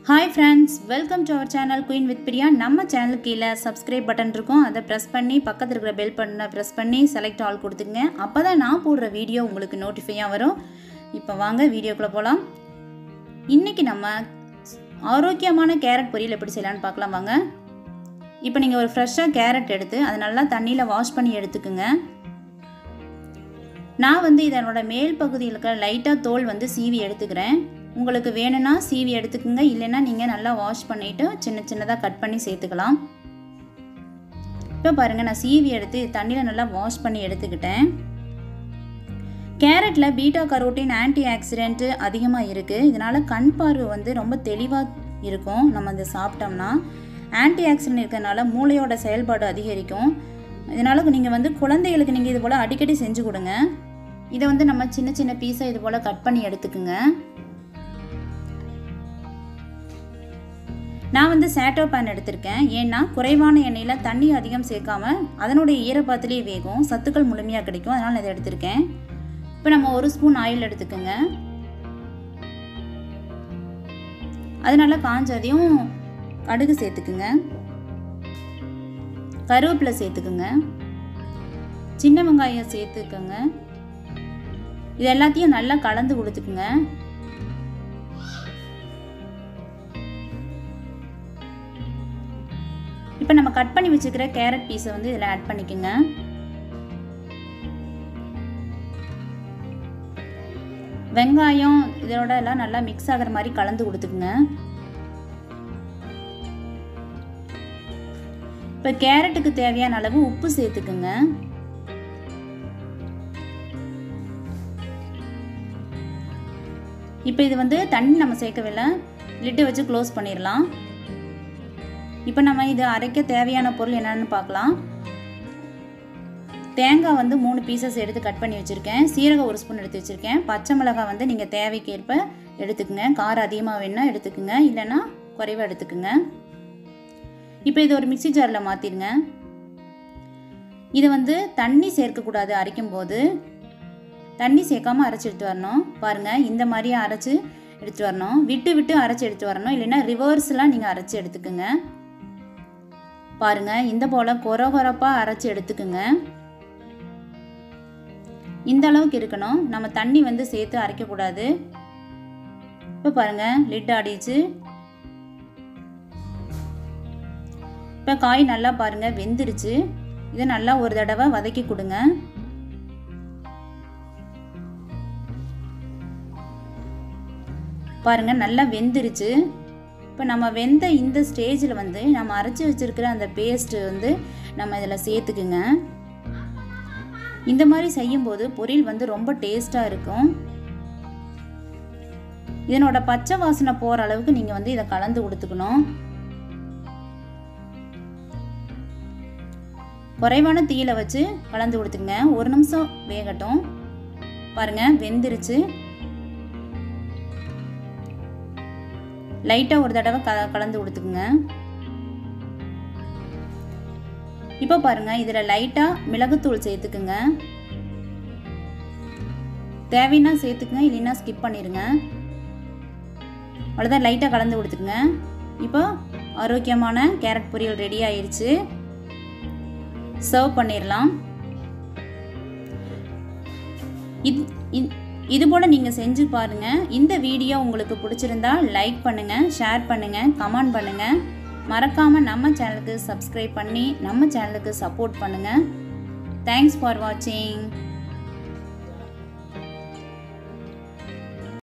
hi friends welcome to our channel queen with Priya நம்ம சேனலுக்கு கீழே சப்ஸ்கிரைப் பட்டன் இருக்கும் அதை ப்ரெஸ் பண்ணி பக்கத்தில் இருக்கிற பெல் பட்டனை ப்ரெஸ் பண்ணி செலக்ட் ஆல் கொடுத்துங்க அப்போ தான் நான் போடுற வீடியோ உங்களுக்கு நோட்டிஃபையாக வரும் இப்போ வாங்க வீடியோக்குள்ளே போகலாம் இன்றைக்கி நம்ம ஆரோக்கியமான கேரட் பொரியல் எப்படி செய்யலான்னு பார்க்கலாம் வாங்க இப்போ நீங்கள் ஒரு ஃப்ரெஷ்ஷாக கேரட் எடுத்து அதை நல்லா தண்ணியில் வாஷ் பண்ணி எடுத்துக்குங்க நான் வந்து இதனோட மேல் பகுதியில் இருக்கிற லைட்டாக தோல் வந்து சீவி எடுத்துக்கிறேன் உங்களுக்கு வேணும்னா சீவி எடுத்துக்கோங்க இல்லைன்னா நீங்கள் நல்லா வாஷ் பண்ணிவிட்டு சின்ன சின்னதாக கட் பண்ணி சேர்த்துக்கலாம் இப்போ பாருங்கள் நான் சீவி எடுத்து தண்ணியில் நல்லா வாஷ் பண்ணி எடுத்துக்கிட்டேன் கேரட்டில் பீட்டா கரோட்டின் ஆன்டி ஆக்சிடென்ட்டு அதிகமாக இருக்குது இதனால் கண் பார்வை வந்து ரொம்ப தெளிவாக இருக்கும் நம்ம இதை சாப்பிட்டோம்னா ஆன்டி ஆக்சிடென்ட் இருக்கிறதுனால மூளையோட செயல்பாடு அதிகரிக்கும் இதனால் நீங்கள் வந்து குழந்தைகளுக்கு நீங்கள் இது போல் அடிக்கடி செஞ்சு கொடுங்க இதை வந்து நம்ம சின்ன சின்ன பீஸாக இது போல் கட் பண்ணி எடுத்துக்குங்க நான் வந்து சேட்டோ பேன் எடுத்திருக்கேன் ஏன்னா குறைவான எண்ணெயில் தண்ணி அதிகம் சேர்க்காம அதனுடைய ஈரப்பாத்திலே வேகும் சத்துக்கள் முழுமையாக கிடைக்கும் அதனால் நான் இதை எடுத்திருக்கேன் இப்போ நம்ம ஒரு ஸ்பூன் ஆயில் எடுத்துக்கோங்க அதனால காஞ்சதையும் கடுகு சேர்த்துக்குங்க கருவேப்பிலை சேர்த்துக்குங்க சின்ன வெங்காயம் சேர்த்துக்கோங்க இது எல்லாத்தையும் நல்லா கலந்து கொடுத்துக்குங்க இப்போ நம்ம கட் பண்ணி வச்சுக்கிற கேரட் பீஸை வந்து இதில் ஆட் பண்ணிக்கோங்க வெங்காயம் இதோட எல்லாம் நல்லா மிக்ஸ் ஆகிற மாதிரி கலந்து கொடுத்துக்குங்க இப்போ கேரட்டுக்கு தேவையான அளவு உப்பு சேர்த்துக்குங்க இப்போ இது வந்து தண்ணி நம்ம சேர்க்கவில்லை லிட்டு வச்சு க்ளோஸ் பண்ணிடலாம் இப்போ நம்ம இது அரைக்க தேவையான பொருள் என்னென்னு பார்க்கலாம் தேங்காய் வந்து மூணு பீசஸ் எடுத்து கட் பண்ணி வச்சுருக்கேன் சீரகம் ஒரு ஸ்பூன் எடுத்து வச்சுருக்கேன் பச்சை மிளகாய் வந்து நீங்கள் தேவைக்கேற்ப எடுத்துக்கோங்க காரம் அதிகமாக வேணுன்னா எடுத்துக்கோங்க இல்லைன்னா குறைவாக எடுத்துக்கோங்க இப்போ இது ஒரு மிக்சி ஜாரில் மாற்றிடுங்க இது வந்து தண்ணி சேர்க்கக்கூடாது அரைக்கும் போது தண்ணி சேர்க்காமல் அரைச்சி எடுத்து வரணும் பாருங்கள் இந்த மாதிரி அரைச்சி எடுத்து வரணும் விட்டு விட்டு அரைச்சி எடுத்து வரணும் இல்லைன்னா ரிவர்ஸ்லாம் நீங்கள் அரைச்சி எடுத்துக்கோங்க பாருங்க இந்த போல் கொர கொரப்பாக அரைச்சி எடுத்துக்குங்க இந்த அளவுக்கு இருக்கணும் நம்ம தண்ணி வந்து சேர்த்து அரைக்கக்கூடாது இப்போ பாருங்க லிட் ஆடிச்சு இப்போ காய் நல்லா பாருங்க வெந்துருச்சு இதை நல்லா ஒரு தடவை வதக்கி கொடுங்க பாருங்க நல்லா வெந்துருச்சு இப்போ நம்ம வெந்த இந்த ஸ்டேஜில் வந்து நம்ம அரைச்சி வச்சுருக்கிற அந்த பேஸ்ட்டு வந்து நம்ம இதில் சேர்த்துக்குங்க இந்த மாதிரி செய்யும்போது பொரியல் வந்து ரொம்ப டேஸ்ட்டாக இருக்கும் இதனோட பச்சை வாசனை போகிற அளவுக்கு நீங்கள் வந்து இதை கலந்து கொடுத்துக்கணும் குறைவான தீயில வச்சு கலந்து கொடுத்துங்க ஒரு நிமிஷம் வேகட்டும் பாருங்க வெந்துருச்சு லைட்டாக ஒரு தடவை க கலந்து கொடுத்துக்குங்க இப்போ பாருங்கள் இதில் லைட்டாக மிளகுத்தூள் சேர்த்துக்குங்க தேவைன்னா சேர்த்துக்குங்க இல்லைன்னா ஸ்கிப் பண்ணிடுங்க அவ்வளோதான் லைட்டாக கலந்து கொடுத்துக்குங்க இப்போ ஆரோக்கியமான கேரட் பொரியல் ரெடி ஆயிடுச்சு சர்வ் பண்ணிடலாம் இது இது போல் நீங்கள் செஞ்சு பாருங்கள் இந்த வீடியோ உங்களுக்கு பிடிச்சிருந்தா லைக் பண்ணுங்கள் ஷேர் பண்ணுங்கள் கமெண்ட் பண்ணுங்கள் மறக்காமல் நம்ம சேனலுக்கு சப்ஸ்கிரைப் பண்ணி நம்ம சேனலுக்கு சப்போர்ட் பண்ணுங்கள் தேங்க்ஸ் ஃபார் வாட்சிங்